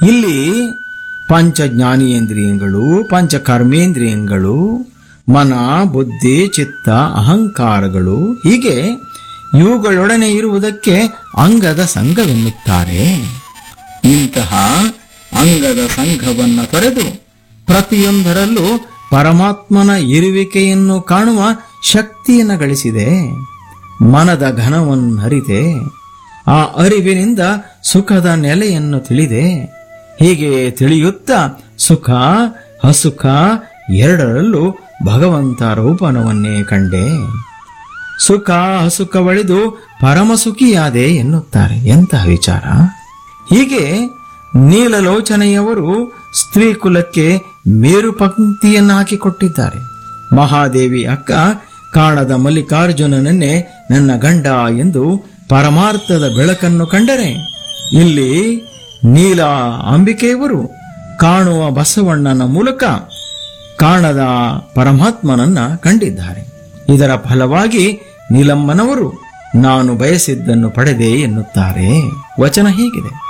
ಇಲ್ಲಿ ಪಂಚ ಜ್ಞಾನೇಂದ್ರಿಯಗಳು ಪಂಚ ಕರ್ಮೇಂದ್ರಿಯಗಳು ಮನ ಬುದ್ಧಿ ಚಿತ್ತ ಅಹಂಕಾರಗಳು ಹೀಗೆ ಇವುಗಳೊಡನೆ ಇರುವುದಕ್ಕೆ ಅಂಗದ ಸಂಘವೆನ್ನುತ್ತಾರೆ ಇಂತಹ ಅಂಗದ ಸಂಘವನ್ನು ತೊರೆದು ಪ್ರತಿಯೊಂದರಲ್ಲೂ ಪರಮಾತ್ಮನ ಇರುವಿಕೆಯನ್ನು ಕಾಣುವ ಶಕ್ತಿಯನ್ನು ಗಳಿಸಿದೆ ಮನದ ಘನವನ್ನು ಅರಿತೆ ಆ ಅರಿವಿನಿಂದ ಸುಖದ ನೆಲೆಯನ್ನು ತಿಳಿದೆ ಹೀಗೆ ತಿಳಿಯುತ್ತಾ ಸುಖ ಹಸುಖ ಎರಡರಲ್ಲೂ ಭಗವಂತ ರೂಪನವನ್ನೇ ಕಂಡೆ ಸುಖ ಹಸುಖವಳಿದು ಪರಮಸುಖಿಯಾದೆ ಎನ್ನುತ್ತಾರೆ ಎಂತಹ ವಿಚಾರ ಹೀಗೆ ನೀಲಲೋಚನೆಯವರು ಸ್ತ್ರೀ ಕುಲಕ್ಕೆ ಮೇರು ಪಂಕ್ತಿಯನ್ನು ಹಾಕಿಕೊಟ್ಟಿದ್ದಾರೆ ಮಹಾದೇವಿ ಅಕ್ಕ ಕಾಣದ ಮಲ್ಲಿಕಾರ್ಜುನನನ್ನೇ ನನ್ನ ಗಂಡ ಎಂದು ಪರಮಾರ್ಥದ ಬೆಳಕನ್ನು ಕಂಡರೆ ಇಲ್ಲಿ ನೀಲ ಅಂಬಿಕೆಯವರು ಕಾಣುವ ಬಸವಣ್ಣನ ಮೂಲಕ ಕಾಣದ ಪರಮಾತ್ಮನನ್ನ ಕಂಡಿದ್ದಾರೆ ಇದರ ಫಲವಾಗಿ ನೀಲಮ್ಮನವರು ನಾನು ಬಯಸಿದ್ದನ್ನು ಪಡೆದೆ ಎನ್ನುತ್ತಾರೆ ವಚನ ಹೀಗಿದೆ